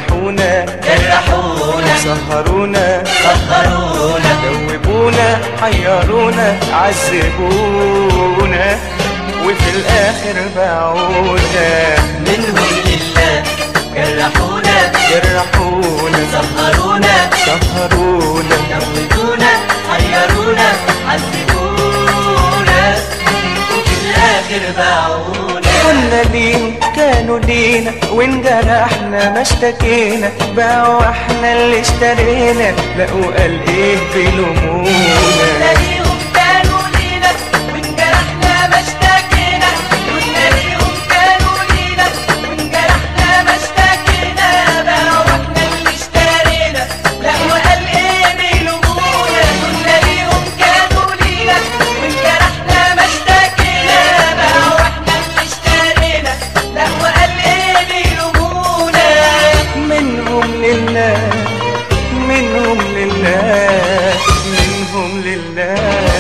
جرحونا جرحونا سهرونا سهرونا دوبونا حيرونا عذبونا وفي الاخر باعونا منهم لله جرحونا جرحونا سهرونا سهرونا دوبونا حيرونا عذبونا وفي الآخر باعونا كنا ليهم كانوا لينا وانجرحنا ما اشتكينا باعوا احنا اللي اشترينا لقوا قال ايه بيلومونا ليهم كانوا لينا وانجرحنا ما اشتكينا قلنا ليهم كانوا لينا وانجرحنا ما اشتكينا بقى واحنا اللي اشترينا لا وقال ايه بيلومونا قلنا ليهم كانوا لينا وانجرحنا ما اشتكينا بقى واحنا اللي اشترينا لا وقال ايه بيلومونا منهم لله منهم لله منهم لله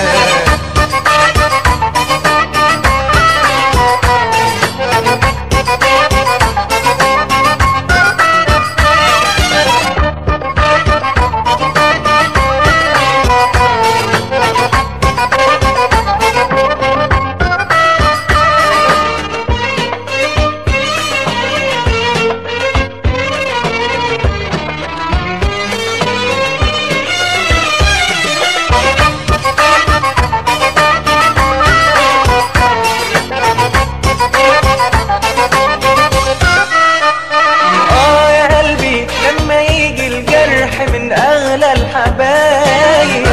اه يا قلبي لما يجي الجرح من اغلى الحبايب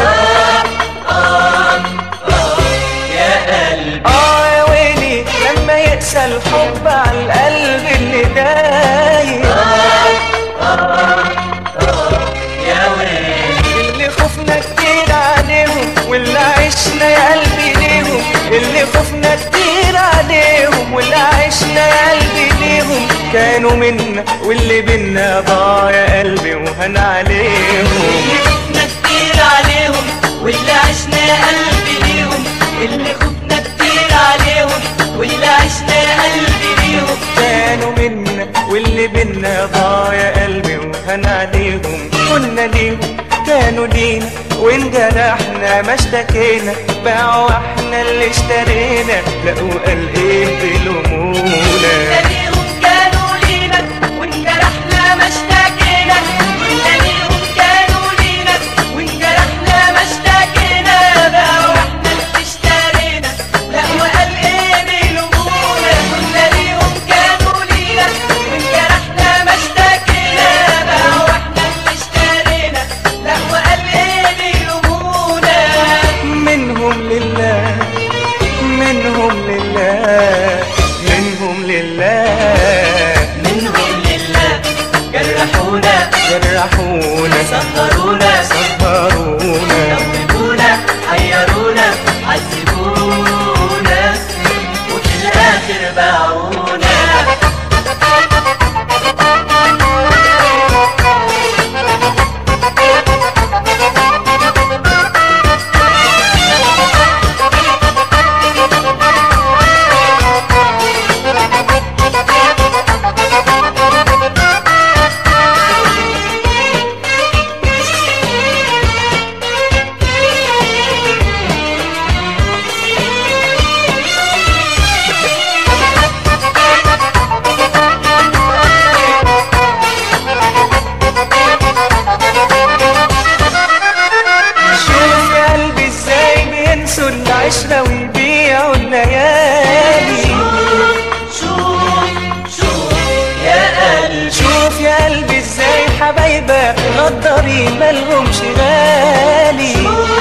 يا قلبي اه يا ويلي لما يقسى الحب على القلب اللي دايب يا ويلي اللي خفنا كتير عليهم واللي عشنا يا قلبي ليهم اللي خفنا كتير عليهم واللي عشنا يا قلبي ليهم كانوا منا واللي بينا ضاع يا قلبي وهن عليهم خفنا كتير عليهم واللي عشنا يا قلبي ليهم اللي خفنا كتير عليهم واللي عشنا يا قلبي ليهم كانوا منا واللي بينا ضاع يا قلبي وهن عليهم كنا ليهم كانوا لينا وانجرحنا ما اشتكينا باعوا احنا اللي اشترينا لقوا قال ايه بيلومونا ليهم كانوا لينا وانجرحنا ما اشتكينا قلنا ليهم كانوا لينا وانجرحنا ما اشتكينا بقى واحنا اللي اشترينا لا وقال ايه بيلومونا قلنا ليهم كانوا لينا وانجرحنا ما اشتكينا بقى واحنا اللي اشترينا لا وقال ايه بيلومونا منهم لله منهم لله منهم لله منهم لله جرحونا جرحونا سهرونا سهرونا دوبونا حيرونا عذبونا وفي الآخر باعونا شوف يا قلبي ازاي بينسوا العشرة ويبيعوا الليالي شوف شوف يا قلبي شوف يا قلبي ازاي حبايبك غدارين مالهمش غالي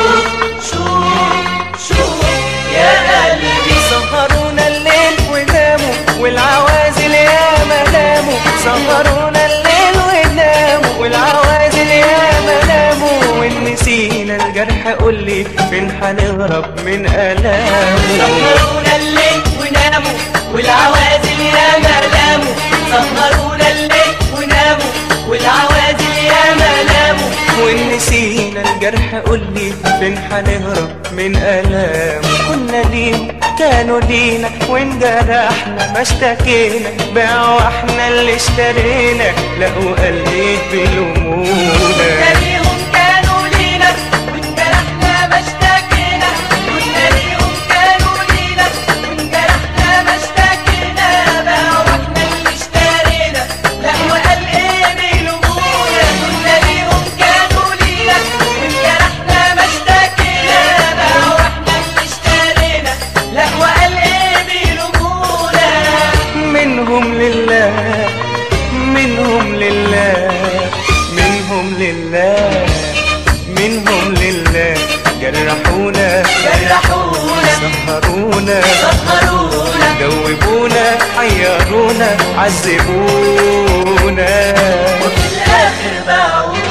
شوف شوف يا قلبي سهرونا الليل وناموا والعوازل يا ناموا سهرونا الليل وناموا والعوازل يا ناموا وان نسينا الجرح قولي فين هنهرب من ألامه سهرونا الليل وناموا والعوازل يا ملاموا سهرونا الليل وناموا والعوازل يا ملاموا وان نسينا الجرح قولي فين هنهرب من ألامه كنا ليهم كانوا لينا وانجرحنا ما اشتكينا باعوا احنا اللي اشترينا لقوا قلبك بيلومونا نلاقيهم كانوا لينا وانجرحنا ما اشتكينا ونلاقيهم كانوا لينا وانجرحنا ما اشتكينا بقى واحنا اللي اشترينا لا وقال ايه بيلومونا ونلاقيهم كانوا لينا وانجرحنا ما اشتكينا بقى واحنا اللي اشترينا لا وقال ايه بيلومونا منهم لله منهم لله منهم لله منهم لله جرحونا جرحونا سهرونا سهرونا دوبونا حيرونا عذبونا وفي الاخر باعونا